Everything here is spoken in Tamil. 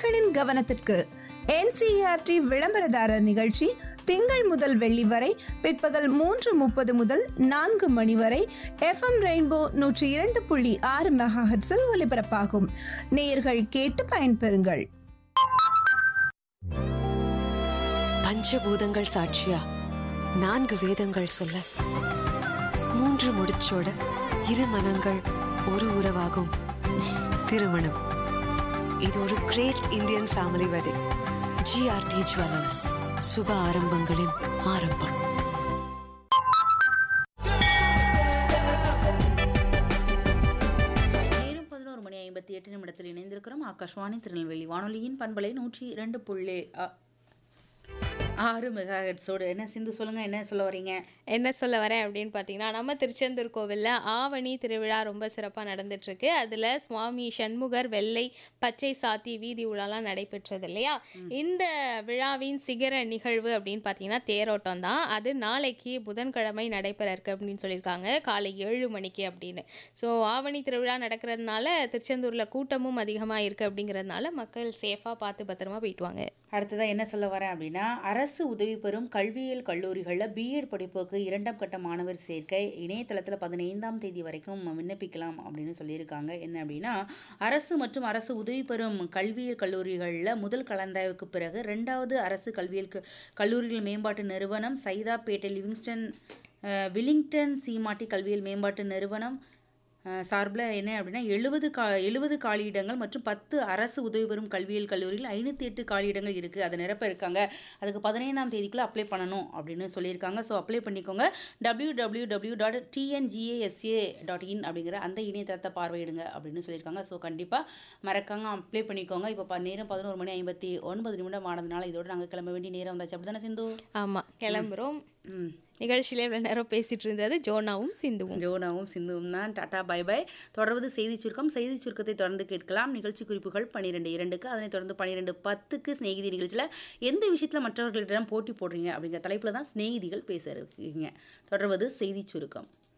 நேயர்களின் கவனத்திற்கு என்சிஆர்டி விளம்பரதாரர் நிகழ்ச்சி திங்கள் முதல் வெள்ளி வரை பிற்பகல் மூன்று முப்பது முதல் நான்கு மணி வரை எஃப்எம் ரெயின்போ நூற்றி இரண்டு புள்ளி ஆறு மெகாஹெட்ஸில் ஒலிபரப்பாகும் நேயர்கள் கேட்டு பயன்பெறுங்கள் பஞ்சபூதங்கள் சாட்சியா நான்கு வேதங்கள் சொல்ல மூன்று முடிச்சோட இரு மனங்கள் ஒரு உறவாகும் திருமணம் இது ஒரு great Indian family wedding GRT jewellers சுப ஆரம்பங்களின் ஆரம்பம் நேரம் பதினோரு மணி ஐம்பத்தி எட்டு நிமிடத்தில் இணைந்திருக்கிறோம் ஆகாஷ்வாணி திருநெல்வேலி வானொலியின் பண்பலை நூற்றி இரண்டு புள்ளி ஆ- ஆறு மெகா ஹெட்ஸோடு என்ன சிந்து சொல்லுங்க என்ன சொல்ல வரீங்க என்ன சொல்ல வரேன் அப்படின்னு பார்த்தீங்கன்னா நம்ம திருச்செந்தூர் கோவிலில் ஆவணி திருவிழா ரொம்ப சிறப்பாக நடந்துட்டுருக்கு அதில் சுவாமி சண்முகர் வெள்ளை பச்சை சாத்தி வீதி உலாலாம் நடைபெற்றது இல்லையா இந்த விழாவின் சிகர நிகழ்வு அப்படின்னு பார்த்தீங்கன்னா தேரோட்டம் தான் அது நாளைக்கு புதன்கிழமை நடைபெற இருக்கு அப்படின்னு சொல்லியிருக்காங்க காலை ஏழு மணிக்கு அப்படின்னு ஸோ ஆவணி திருவிழா நடக்கிறதுனால திருச்செந்தூரில் கூட்டமும் அதிகமாக இருக்குது அப்படிங்கிறதுனால மக்கள் சேஃபாக பார்த்து பத்திரமா போயிட்டு வாங்க அடுத்ததாக என்ன சொல்ல வரேன் அப்படின்னா அரசு உதவி பெறும் கல்வியியல் கல்லூரிகளில் பிஎட் படிப்புக்கு இரண்டாம் கட்ட மாணவர் சேர்க்கை இணையதளத்தில் பதினைந்தாம் தேதி வரைக்கும் விண்ணப்பிக்கலாம் அப்படின்னு சொல்லியிருக்காங்க என்ன அப்படின்னா அரசு மற்றும் அரசு உதவி பெறும் கல்வியியல் கல்லூரிகளில் முதல் கலந்தாய்வுக்கு பிறகு ரெண்டாவது அரசு கல்வியியல் க- கல்லூரிகள் மேம்பாட்டு நிறுவனம் சைதாப்பேட்டை லிவிங்ஸ்டன் அஹ், வில்லிங்டன் சீமாட்டி கல்வியியல் மேம்பாட்டு நிறுவனம் சார்பில் என்ன அப்படின்னா எழுபது கா எழுபது காலியிடங்கள் மற்றும் பத்து அரசு உதவி பெறும் கல்வியியல் கல்லூரியில் ஐநூற்றி எட்டு காலியிடங்கள் இருக்குது அதை நிரப்ப இருக்காங்க அதுக்கு பதினைந்தாம் தேதிக்குள்ளே அப்ளை பண்ணணும் அப்படின்னு சொல்லியிருக்காங்க ஸோ அப்ளை பண்ணிக்கோங்க W W W dot TNGASA dot in அப்படிங்கிற அந்த இணையதளத்தை பார்வையிடுங்க அப்படின்னு சொல்லியிருக்காங்க ஸோ கண்டிப்பாக மறக்காங்க அப்ளை பண்ணிக்கோங்க இப்போ ப நேரம் பதினோரு மணி ஐம்பத்தி ஒன்பது நிமிடம் ஆனதுனால இதோட நாங்கள் கிளம்ப வேண்டிய நேரம் வந்தாச்சு அப்படி தானே சிந்து ஆமாம் கிளம்புறோம் ம் நிகழ்ச்சியில இவ்வளோ நேரம் பேசிட்டு இருந்தது ஜோனாவும் சிந்துவும் ஜோனாவும் சிந்துவும் தான் டாடா பை பை தொடர்வது செய்தி சுருக்கம் செய்தி சுருக்கத்தை தொடர்ந்து கேட்கலாம் நிகழ்ச்சி குறிப்புகள் பன்னிரெண்டு இரண்டுக்கு அதனைத் தொடர்ந்து பன்னிரெண்டு பத்துக்கு சிநேகிதி நிகழ்ச்சியில் எந்த விஷயத்தில் மற்றவர்களிடம் போட்டி போடுறீங்க அப்படிங்கிற தலைப்பில் தான் சிநேகிதிகள் பேச இருக்கீங்க தொடர்வது செய்தி சுருக்கம்